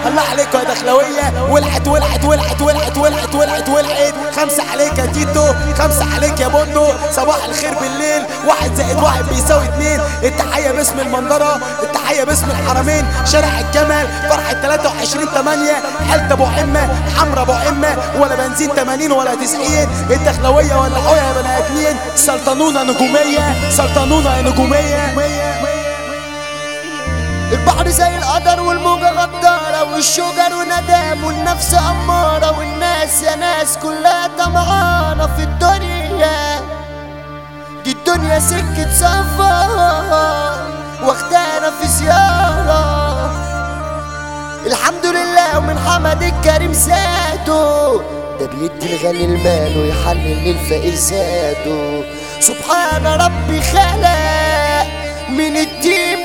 الله عليكم يا دخلويه ولعت ولعت ولعت ولعت ولعت ولعت ولعت خمسه عليك يا تيتو خمسه عليك يا بندو صباح الخير بالليل واحد زائد واحد بيساوي اتنين التحيه باسم المنظره التحيه باسم الحرمين شارع الجمل فرحه 23 8 حلت ابو حمه حمرا ابو حمه ولا بنزين 80 ولا 90 الدخلويه ولا حويه يا بني ادمين سلطنونه نجوميه سلطنونه نجوميه البحر زي القدر والموجة غدارة والشجر وندام والنفس أمارة والناس يا ناس كلها طمعانة في الدنيا دي الدنيا سكة سفر واخدانا في زيارة الحمد لله ومن حمد الكريم زاده ده بيدي الغني المال ويحلل للفقير زاده سبحان ربي خلق من الدين